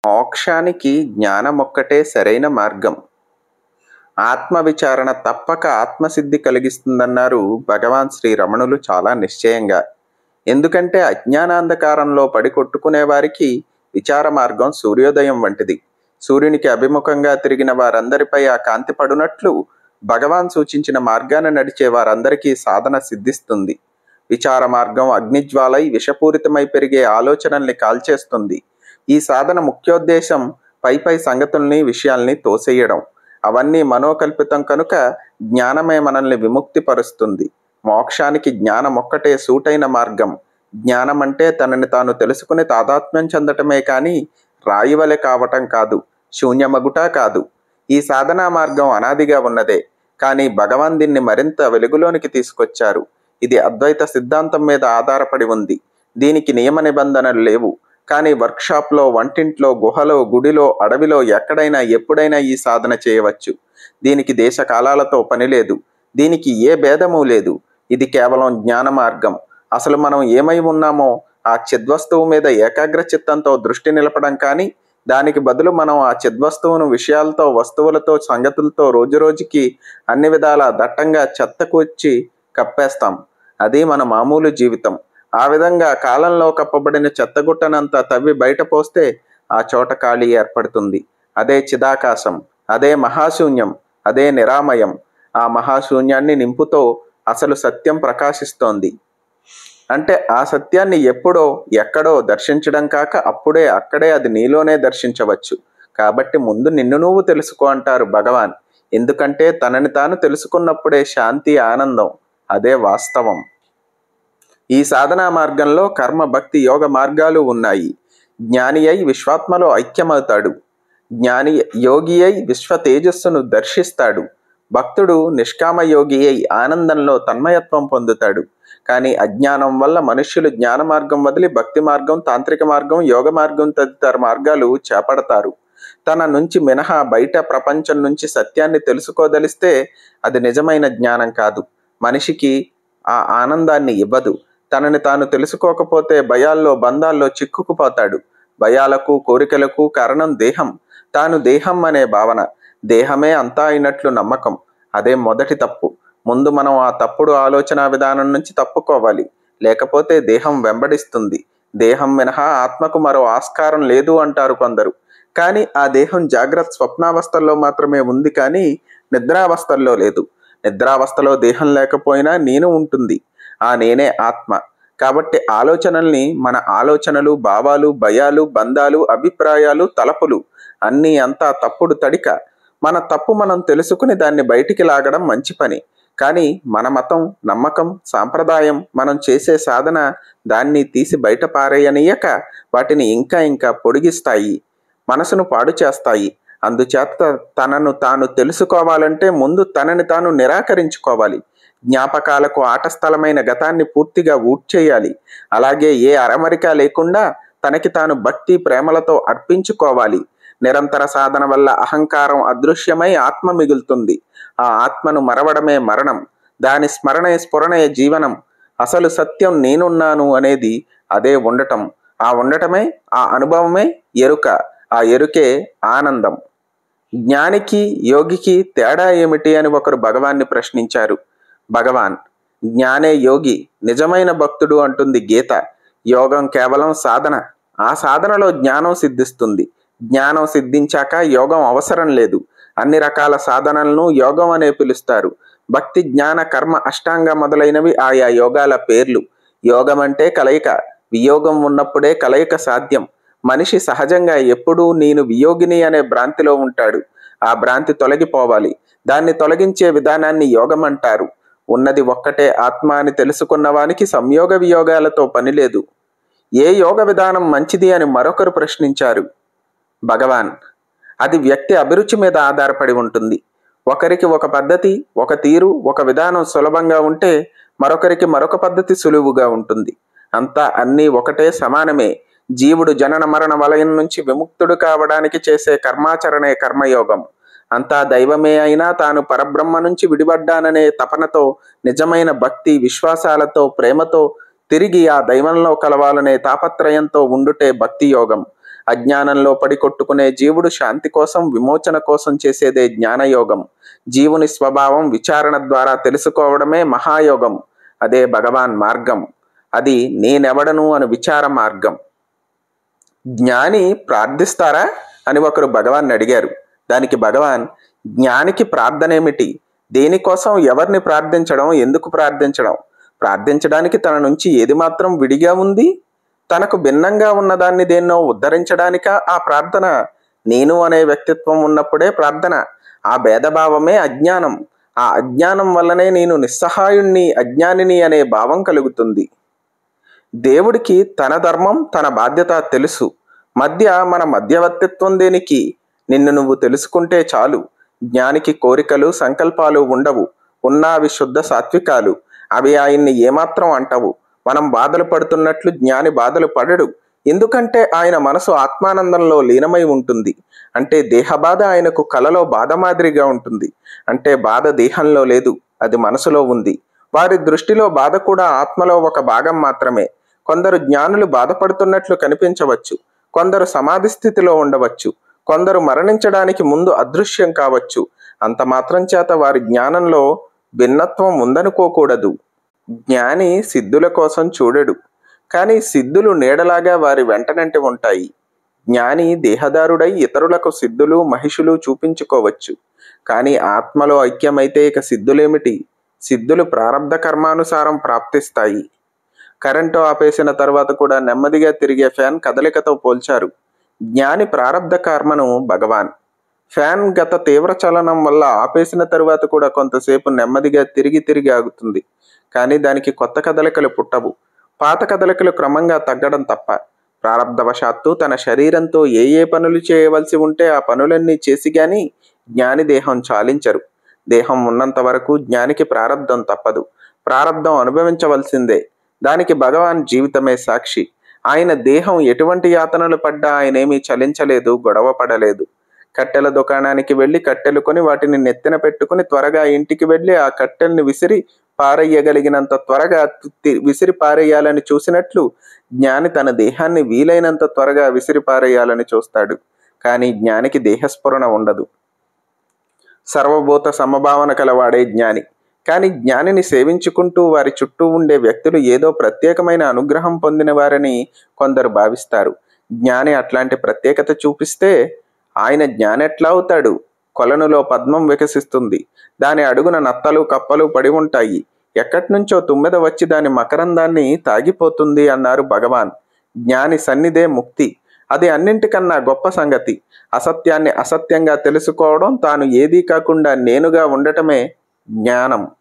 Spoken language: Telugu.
మోక్షానికి జ్ఞానమొక్కటే సరైన మార్గం ఆత్మ విచారణ తప్పక ఆత్మసిద్ధి కలిగిస్తుందన్నారు భగవాన్ శ్రీ రమణులు చాలా నిశ్చయంగా ఎందుకంటే అజ్ఞానాంధకారంలో పడి కొట్టుకునే వారికి విచార మార్గం సూర్యోదయం వంటిది సూర్యునికి అభిముఖంగా తిరిగిన వారందరిపై ఆ కాంతి పడునట్లు భగవాన్ సూచించిన మార్గాన నడిచే వారందరికీ సాధన సిద్ధిస్తుంది విచార మార్గం అగ్నిజ్వాలై విషపూరితమై పెరిగే ఆలోచనల్ని కాల్చేస్తుంది ఈ సాధన ముఖ్యోద్దేశం పై పై సంగతుల్ని విషయాల్ని తోసేయడం అవన్నీ మనోకల్పితం కనుక జ్ఞానమే మనల్ని విముక్తి పరుస్తుంది మోక్షానికి జ్ఞానం ఒక్కటే సూటైన మార్గం జ్ఞానం అంటే తనని తాను తెలుసుకుని తాదాత్మ్యం చెందటమే కానీ రాయివలె కావటం కాదు శూన్యమగుట కాదు ఈ సాధనా మార్గం అనాదిగా ఉన్నదే కానీ భగవాన్ దీన్ని మరింత వెలుగులోనికి తీసుకొచ్చారు ఇది అద్వైత సిద్ధాంతం మీద ఆధారపడి ఉంది దీనికి నియమ నిబంధనలు లేవు కానీ వర్క్షాప్లో వంటింట్లో గుహలో గుడిలో అడవిలో ఎక్కడైనా ఎప్పుడైనా ఈ సాధన చేయవచ్చు దీనికి దేశ కాలాలతో పని లేదు దీనికి ఏ భేదము లేదు ఇది కేవలం జ్ఞాన మార్గం అసలు మనం ఏమై ఉన్నామో ఆ చిద్వస్తువు మీద ఏకాగ్ర చిత్తంతో దృష్టి నిలపడం కానీ దానికి బదులు మనం ఆ చిద్వస్తువును విషయాలతో వస్తువులతో సంగతులతో రోజురోజుకి అన్ని విధాల దట్టంగా చెత్తకూర్చి కప్పేస్తాం అది మన మామూలు జీవితం ఆ విధంగా కాలంలో కప్పబడిన చెత్తగుట్టనంతా తవ్వి బయట పోస్తే ఆ చోట ఖాళీ ఏర్పడుతుంది అదే చిదాకాశం అదే మహాశూన్యం అదే నిరామయం ఆ మహాశూన్యాన్ని నింపుతో అసలు సత్యం ప్రకాశిస్తోంది అంటే ఆ సత్యాన్ని ఎప్పుడో ఎక్కడో దర్శించడం కాక అప్పుడే అక్కడే అది నీలోనే దర్శించవచ్చు కాబట్టి ముందు నిన్ను నువ్వు తెలుసుకో అంటారు భగవాన్ ఎందుకంటే తనని తాను తెలుసుకున్నప్పుడే శాంతి ఆనందం అదే వాస్తవం ఈ సాధనా మార్గంలో కర్మ భక్తి యోగ మార్గాలు ఉన్నాయి జ్ఞాని అయి విశ్వాత్మలో ఐక్యమవుతాడు జ్ఞాని యోగి అయి విశ్వ తేజస్సును దర్శిస్తాడు భక్తుడు నిష్కామ యోగి అయి ఆనందంలో తన్మయత్వం పొందుతాడు కానీ అజ్ఞానం వల్ల మనుష్యులు జ్ఞాన మార్గం వదిలి భక్తి మార్గం తాంత్రిక మార్గం యోగ మార్గం తదితర మార్గాలు చేపడతారు తన నుంచి మినహా బయట ప్రపంచం నుంచి సత్యాన్ని తెలుసుకోదలిస్తే అది నిజమైన జ్ఞానం కాదు మనిషికి ఆ ఆనందాన్ని ఇవ్వదు తనని తాను తెలుసుకోకపోతే భయాల్లో బంధాల్లో చిక్కుకుపోతాడు భయాలకు కోరికలకు కారణం దేహం తాను దేహం అనే భావన దేహమే అంతా అయినట్లు నమ్మకం అదే మొదటి తప్పు ముందు మనం ఆ తప్పుడు ఆలోచన విధానం నుంచి తప్పుకోవాలి లేకపోతే దేహం వెంబడిస్తుంది దేహం మినహా ఆత్మకు మరో ఆస్కారం లేదు అంటారు కొందరు కానీ ఆ దేహం జాగ్రత్త స్వప్నావస్థల్లో మాత్రమే ఉంది కానీ నిద్రావస్థల్లో లేదు నిద్రావస్థలో దేహం లేకపోయినా నేను ఉంటుంది ఆ నేనే ఆత్మ కాబట్టి ఆలోచనల్ని మన ఆలోచనలు భావాలు భయాలు బంధాలు అభిప్రాయాలు తలపులు అన్నీ అంతా తప్పుడు తడిక మన తప్పు మనం తెలుసుకుని దాన్ని బయటికి లాగడం మంచి పని కానీ మన మతం నమ్మకం సాంప్రదాయం మనం చేసే సాధన దాన్ని తీసి బయట పారేయనీయక వాటిని ఇంకా ఇంకా పొడిగిస్తాయి మనసును పాడు చేస్తాయి అందుచేత తనను తాను తెలుసుకోవాలంటే ముందు తనని తాను నిరాకరించుకోవాలి జ్ఞాపకాలకు ఆట స్థలమైన గతాన్ని పూర్తిగా ఊడ్చేయాలి అలాగే ఏ అరమరిక లేకుండా తనకి తాను భక్తి ప్రేమలతో అర్పించుకోవాలి నిరంతర సాధన వల్ల అహంకారం అదృశ్యమై ఆత్మ మిగులుతుంది ఆ ఆత్మను మరవడమే మరణం దాని స్మరణే స్ఫురణే జీవనం అసలు సత్యం నేనున్నాను అనేది అదే ఉండటం ఆ ఉండటమే ఆ అనుభవమే ఎరుక ఆ ఎరుకే ఆనందం జ్ఞానికి యోగికి తేడా ఏమిటి అని ఒకరు భగవాన్ని ప్రశ్నించారు భగవాన్ జ్ఞానే యోగి నిజమైన భక్తుడు అంటుంది గీత యోగం కేవలం సాధన ఆ సాధనలో జ్ఞానం సిద్ధిస్తుంది జ్ఞానం సిద్ధించాక యోగం అవసరం లేదు అన్ని రకాల సాధనలను యోగం అనే పిలుస్తారు భక్తి జ్ఞాన కర్మ అష్టాంగ మొదలైనవి ఆయా యోగాల పేర్లు యోగం అంటే కలయిక వియోగం ఉన్నప్పుడే కలయిక సాధ్యం మనిషి సహజంగా ఎప్పుడూ నేను వియోగిని అనే భ్రాంతిలో ఉంటాడు ఆ భ్రాంతి తొలగిపోవాలి దాన్ని తొలగించే విధానాన్ని యోగం అంటారు ఉన్నది ఒక్కటే ఆత్మ అని తెలుసుకున్న వానికి సంయోగ వియోగాలతో పని లేదు ఏ యోగ విధానం మంచిది అని మరొకరు ప్రశ్నించారు భగవాన్ అది వ్యక్తి అభిరుచి మీద ఆధారపడి ఉంటుంది ఒకరికి ఒక పద్ధతి ఒక తీరు ఒక విధానం సులభంగా ఉంటే మరొకరికి మరొక పద్ధతి సులువుగా ఉంటుంది అంతా అన్నీ ఒకటే సమానమే జీవుడు జనన మరణ వలయం నుంచి విముక్తుడు కావడానికి చేసే కర్మాచరణే కర్మయోగం అంతా దైవమే అయినా తాను పరబ్రహ్మ నుంచి విడిపడ్డాననే తపనతో నిజమైన భక్తి విశ్వాసాలతో ప్రేమతో తిరిగి ఆ దైవంలో కలవాలనే తాపత్రయంతో ఉండుటే భక్తి యోగం అజ్ఞానంలో పడి కొట్టుకునే జీవుడు శాంతి కోసం విమోచన కోసం చేసేదే జ్ఞానయోగం జీవుని స్వభావం విచారణ ద్వారా తెలుసుకోవడమే మహాయోగం అదే భగవాన్ మార్గం అది నేనెవడను అని విచార మార్గం జ్ఞాని ప్రార్థిస్తారా అని ఒకరు భగవాన్ అడిగారు దానికి భగవాన్ జ్ఞానికి ప్రార్థనేమిటి దేనికోసం ఎవరిని ప్రార్థించడం ఎందుకు ప్రార్థించడం ప్రార్థించడానికి తన నుంచి ఏది మాత్రం విడిగా ఉంది తనకు భిన్నంగా ఉన్నదాన్ని దేన్నో ఉద్ధరించడానికా ఆ ప్రార్థన నేను అనే వ్యక్తిత్వం ఉన్నప్పుడే ప్రార్థన ఆ భేదభావమే అజ్ఞానం ఆ అజ్ఞానం వల్లనే నేను నిస్సహాయుణ్ణి అజ్ఞానిని అనే భావం కలుగుతుంది దేవుడికి తన ధర్మం తన బాధ్యత తెలుసు మధ్య మన మధ్యవర్తిత్వం దేనికి నిన్ను నువ్వు తెలుసుకుంటే చాలు జ్ఞానికి కోరికలు సంకల్పాలు ఉండవు ఉన్న అవి శుద్ధ సాత్వికాలు అవి ఆయన్ని ఏమాత్రం అంటవు మనం బాధలు పడుతున్నట్లు జ్ఞాని బాధలు పడడు ఎందుకంటే ఆయన మనసు ఆత్మానందంలో లీనమై ఉంటుంది అంటే దేహబాధ ఆయనకు కలలో బాధ మాదిరిగా ఉంటుంది అంటే బాధ దేహంలో లేదు అది మనసులో ఉంది వారి దృష్టిలో బాధ కూడా ఆత్మలో ఒక భాగం మాత్రమే కొందరు జ్ఞానులు బాధపడుతున్నట్లు కనిపించవచ్చు కొందరు సమాధి స్థితిలో ఉండవచ్చు కొందరు మరణించడానికి ముందు అదృశ్యం కావచ్చు అంత మాత్రం చేత వారి జ్ఞానంలో భిన్నత్వం ఉందనుకోకూడదు జ్ఞాని సిద్ధుల కోసం చూడడు కానీ సిద్ధులు నీడలాగా వారి వెంటనంటి ఉంటాయి జ్ఞాని దేహదారుడై ఇతరులకు సిద్ధులు మహిషులు చూపించుకోవచ్చు కానీ ఆత్మలో ఐక్యమైతే ఇక సిద్ధులేమిటి సిద్ధులు ప్రారంధ కర్మానుసారం ప్రాప్తిస్తాయి కరెంటు ఆపేసిన తర్వాత కూడా నెమ్మదిగా తిరిగే ఫ్యాన్ కదలికతో పోల్చారు జ్ఞాని ప్రారంధ కర్మను భగవాన్ ఫ్యాన్ గత తీవ్ర చలనం వల్ల ఆపేసిన తరువాత కూడా కొంతసేపు నెమ్మదిగా తిరిగి తిరిగి ఆగుతుంది కానీ దానికి కొత్త కదలికలు పుట్టవు పాత కదలికలు క్రమంగా తగ్గడం తప్ప ప్రారంధవశాత్తు తన శరీరంతో ఏ ఏ పనులు చేయవలసి ఉంటే ఆ పనులన్నీ చేసి గాని జ్ఞాని దేహం చాలించరు దేహం ఉన్నంత వరకు జ్ఞానికి ప్రారంధం తప్పదు ప్రారంధం అనుభవించవలసిందే దానికి భగవాన్ జీవితమే సాక్షి ఆయన దేహం ఎటువంటి యాతనలు పడ్డా ఆయనేమీ చలించలేదు గొడవ పడలేదు కట్టెల దుకాణానికి వెళ్ళి కట్టెలు కొని వాటిని నెత్తిన పెట్టుకుని త్వరగా ఇంటికి వెళ్ళి ఆ కట్టెల్ని విసిరి పారేయగలిగినంత త్వరగా తి- విసిరి పారేయాలని చూసినట్లు జ్ఞాని తన దేహాన్ని వీలైనంత త్వరగా విసిరి పారేయాలని చూస్తాడు కానీ జ్ఞానికి దేహస్ఫురణ ఉండదు సర్వభూత సమభావన కలవాడే జ్ఞాని కానీ జ్ఞానిని సేవించుకుంటూ వారి చుట్టూ ఉండే వ్యక్తులు ఏదో ప్రత్యేకమైన అనుగ్రహం పొందిన వారని కొందరు భావిస్తారు జ్ఞాని అట్లాంటి ప్రత్యేకత చూపిస్తే ఆయన జ్ఞాని ఎట్లా అవుతాడు కొలనులో పద్మం వికసిస్తుంది దాని అడుగున నత్తలు కప్పలు పడి ఉంటాయి ఎక్కడి నుంచో తుమ్మెద వచ్చి దాని మకరందాన్ని తాగిపోతుంది అన్నారు భగవాన్ జ్ఞాని సన్నిధే ముక్తి అది అన్నింటికన్నా గొప్ప సంగతి అసత్యాన్ని అసత్యంగా తెలుసుకోవడం తాను ఏదీ కాకుండా నేనుగా ఉండటమే జ్ఞానం